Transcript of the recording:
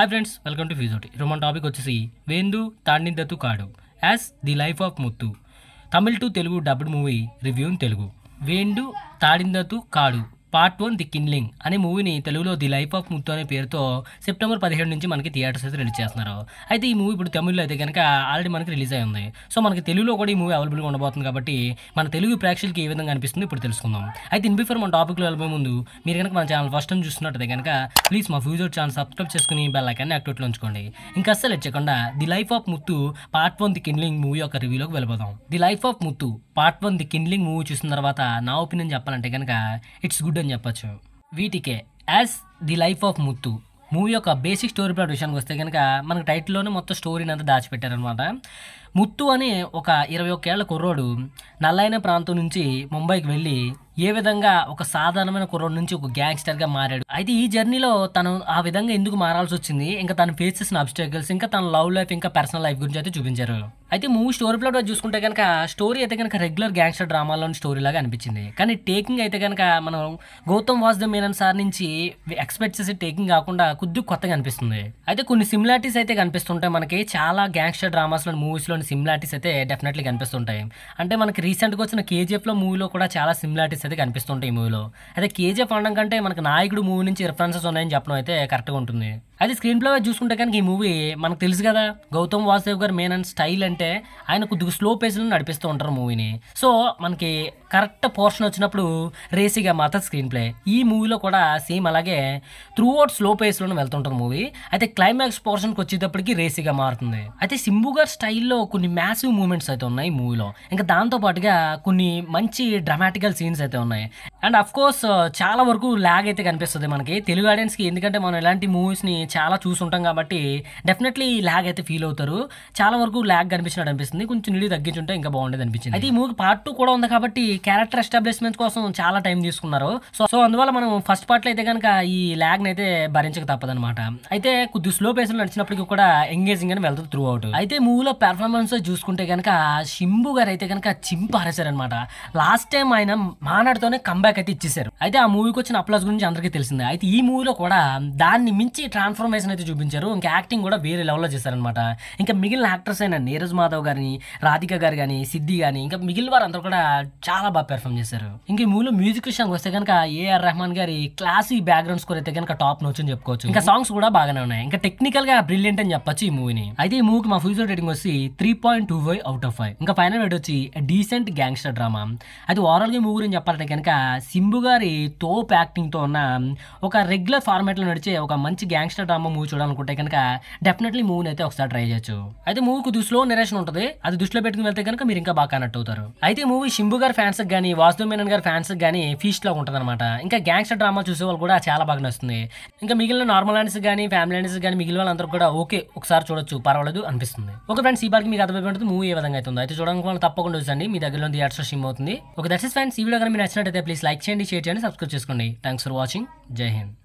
hi friends welcome to ఫీజోటి మన topic వచ్చేసి Vendhu Thanindhathu Kaadu as the life of Muthu Tamil to Telugu dubbed movie review in Telugu Vendhu Thanindhathu Kaadu part one the కిన్లింగ్ అనే మూవీని తెలుగులో ది లైఫ్ ఆఫ్ ముత్తు అనే పేరుతో సెప్టెంబర్ పదిహేడు నుంచి మనకి థియేటర్స్ అయితే రిలీజ్ చేస్తున్నారు అయితే ఈ మూవీ ఇప్పుడు తమిళ్లో అయితే కనుక ఆల్రెడీ మనకి రిలీజ్ అయి ఉంది సో మనకి తెలుగులో కూడా ఈ మూవీ అవైలబుల్గా ఉండబోతుంది కాబట్టి మన తెలుగు ప్రేక్షకులకి ఏ విధంగా అనిపిస్తుంది ఇప్పుడు తెలుసుకుందాం అయితే ఇన్ బిఫోర్ మన టాపిక్లో వెళ్ళబోయే ముందు మీరు కనుక మన ఛానల్ ఫస్ట్ టైం చూస్తున్నట్టయితే కనుక ప్లీజ్ మా ఫ్యూచర్ ఛానల్ సబ్స్క్రైబ్ చేసుకుని బెల్ ఐకాన్ని యాక్టివేట్లో ఉంచుకోండి ఇంకా అస్సలు వచ్చకుండా the life of Muthu part one the kindling movie యొక్క రివ్యూలోకి వెళ్ళిపోదాం the life of Muthu part one the kindling movie చూసిన తర్వాత నా ఒపీనియన్ చెప్పాలంటే కనుక ఇట్స్ గుడ్ అని చెప్పొచ్చు వీటికే as the life of Muthu movie యొక్క బేసిక్ స్టోరీ ప్లాట్ విషయానికి వస్తే కనుక మనకు టైటిల్లోనే మొత్తం స్టోరీని అంతా దాచిపెట్టారనమాట ముత్తు అనే ఒక ఇరవై ఒకేళ్ల కుర్రోడు నల్లైన ప్రాంతం నుంచి ముంబైకి వెళ్ళి ఏ విధంగా ఒక సాధారణమైన కుర్రోడు నుంచి ఒక గ్యాంగ్స్టర్గా మారాడు అయితే ఈ జర్నీలో తను ఆ విధంగా ఎందుకు మారాల్సి వచ్చింది ఇంకా తను ఫేస్ చేసిన అబ్స్టాకల్స్ ఇంకా తన లవ్ లైఫ్ ఇంకా పర్సనల్ లైఫ్ గురించి అయితే చూపించారు అయితే మూవీ స్టోరీ ప్లాట్ చూసుకుంటే కనుక స్టోరీ అయితే కనుక రెగ్యులర్ గ్యాంగ్స్టర్ డ్రామాలోని స్టోరీ లాగా అనిపించింది కానీ టేకింగ్ అయితే కనుక మనం గౌతమ్ వాసుదేవ్ మీనన్ సార్ నుంచి ఎక్స్పెక్ట్ చేసే టేకింగ్ కాకుండా కొద్దిగా కొత్తగా అనిపిస్తుంది అయితే కొన్ని సిమిలారిటీస్ అయితే కనిపిస్తుంటాయి మనకి చాలా గ్యాంగ్స్టర్ డ్రామాస్లో మూవీస్లోని సిమిలారిటీస్ అయితే డెఫినెట్లీ కనిపిస్తుంటాయి అంటే మనకి రీసెంట్గా వచ్చిన కేజీఎఫ్లో మూవీలో కూడా చాలా సిమిలారిటీస్ అయితే కనిపిస్తుంటాయి ఈ మూవీలో అయితే కేజీఎఫ్ అనడం కంటే మనకి నాయకుడు మూవీ నుంచి రిఫరెన్సెస్ ఉన్నాయని చెప్పడం అయితే కరెక్ట్గా ఉంటుంది అయితే స్క్రీన్ ప్లే చూసుకుంటే కనుక ఈ మూవీ మనకు తెలుసు కదా గౌతమ్ వాసుదేవ్ గారు మెయిన్ అండ్ స్టైల్ అంటే ఆయన కొద్దిగా స్లో పేస్లో నడిపిస్తూ ఉంటారు మూవీని సో మనకి కరెక్ట్ పోర్షన్ వచ్చినప్పుడు రేసీగా మాత్రం స్క్రీన్ ప్లే ఈ మూవీలో కూడా సేమ్ అలాగే త్రూ అవుట్ స్లో పేస్లోనే వెళ్తుంటారు మూవీ అయితే క్లైమాక్స్ పోర్షన్కి వచ్చేటప్పటికి రేసీగా మారుతుంది అయితే సింబు గారి స్టైల్లో కొన్ని మ్యాసివ్ మూమెంట్స్ అయితే ఉన్నాయి ఈ మూవీలో ఇంకా దాంతో పాటుగా కొన్ని మంచి డ్రామాటికల్ సీన్స్ అయితే ఉన్నాయి అండ్ అఫ్ కోర్స్ చాలా వరకు ల్యాగ్ అయితే కనిపిస్తుంది మనకి తెలుగు ఆడియన్స్కి ఎందుకంటే మనం ఇలాంటి మూవీస్ని చాలా చూసుంటాం కాబట్టి డెఫినెట్లీ ల్యాగ్ అయితే ఫీల్ అవుతారు చాలా వరకు ల్యాగ్ కనిపించినట్టు అనిపిస్తుంది కొంచెం నిడి తగ్గించుంటే ఇంకా బాగుండేది అనిపించింది అయితే ఈ మూవీ పార్ట్ టూ కూడా ఉంది కాబట్టి క్యారెక్టర్ ఎస్టాబ్లిష్మెంట్ కోసం చాలా టైం తీసుకున్నారు సో సో అందువల్ల మనం ఫస్ట్ పార్ట్లో అయితే కనుక ఈ ల్యాగ్ని అయితే భరించక తప్పదనమాట అయితే కొద్ది స్లో పేస్లో నడిచినప్పటికీ కూడా ఎంగేజింగ్ అని వెళ్తుంది త్రూ అవుట్ అయితే మూవీలో పెర్ఫార్మెన్స్ చూసుకుంటే కనుక శంభు గారు అయితే కనుక చింపారేశారనమాట లాస్ట్ టైం ఆయన మానాడుతోనే కంబ్యాక్ అయితే ఇచ్చేసారు అయితే ఆ మూవీకి వచ్చిన అప్లాస్ గురించి అందరికీ తెలిసిందే అయితే ఈ మూవీలో కూడా దాన్ని మించి ట్రాన్స్ఫర్మేషన్ అయితే చూపించారు ఇంకా యాక్టింగ్ కూడా వేరే లెవెల్లో చేశారనమాట ఇంకా మిగిలిన యాక్టర్స్ అయిన నీరజ్ మాధవ్ గారిని రాధిక గారు కానీ సిద్ధి కానీ ఇంకా మిగిలిన వారందరూ కూడా చాలా బాగా పెర్ఫామ్ చేశారు ఇంకా ఈ మూవీలో మ్యూజిక్ విషయానికి వస్తే కనుక ఏఆర్ రెహమాన్ గారి క్లాసిక్ బ్యాక్గ్రౌండ్ స్కోర్ అయితే కనుక టాప్ నొచ్చు అని చెప్పుకోవచ్చు ఇంకా సాంగ్స్ కూడా బాగానే ఉన్నాయి ఇంకా టెక్నికల్ గా బ్రిలియంట్ అని చెప్పొచ్చు ఈ మూవీని అయితే ఈ మూవీకి మా ఫ్యూచర్ రేటింగ్ వచ్చి three point two five out of five ఇంకా ఫైనల్ రేట్ వచ్చి డీసెంట్ గ్యాంగ్స్టర్ డ్రామా అది ఓవరాల్ గా మూవీ గురించి చెప్పాలంటే కనుక సింబు గారి తోప్ యాక్టింగ్ తో ఉన్న ఒక రెగ్యులర్ ఫార్మాట్ లో నడిచే ఒక మంచి గ్యాంగ్స్టర్ డ్రామా మూవీ చూడాలనుకుంటే కనుక డెఫినెట్లీ మూవీని అయితే ఒకసారి ట్రై చేయొచ్చు అయితే మూవీ కొద్దిగా స్లో నెరేషన్ ఉంటుంది అది దృష్టిలో పెట్టుకుని వెళ్తే కనుక మీరు ఇంకా బాగా కనెక్ట్ అవుతారు అయితే మూవీ శంభు గారి ఫ్యాన్స్ కానీ వాసుదేవ్ మేనన్ గారి ఫ్యాన్స్ కానీ ఫీస్ట్ లో ఉంటుంది అనమాట ఇంకా గ్యాంగ్స్టర్ డ్రామా చూసే వాళ్ళు కూడా చాలా బాగా నచ్చుతుంది ఇంకా మిగిలిన నార్మల్ ఆడియన్స్ కానీ ఫ్యామిలీ ఆడియన్స్ కానీ మిగిలిన వాళ్ళందరూ కూడా ఓకే ఒకసారి చూడొచ్చు పర్వాలేదు అనిపిస్తుంది ఓకే ఫ్రెండ్స్ ఈ పార్కి మీకు అర్థమైపోయి ఉంటుంది మూవీ ఏ విధంగా అవుతుంది అయితే చూడడానికి వాళ్ళు తప్పకుండా చూసండి మీ దగ్గరలో థియేటర్స్ స్ట్రీమ్ అవుతుంది ఒక దట్స్ ఫ్రెండ్స్ ఈ వీడియో కానీ మీరు నచ్చినట్టయితే ప్లీజ్ లైక్ చేయండి షేర్ చేయండి సబ్స్క్రైబ్ చేసుకోండి థ్యాంక్స్ ఫర్ వాచింగ్ జై హింద్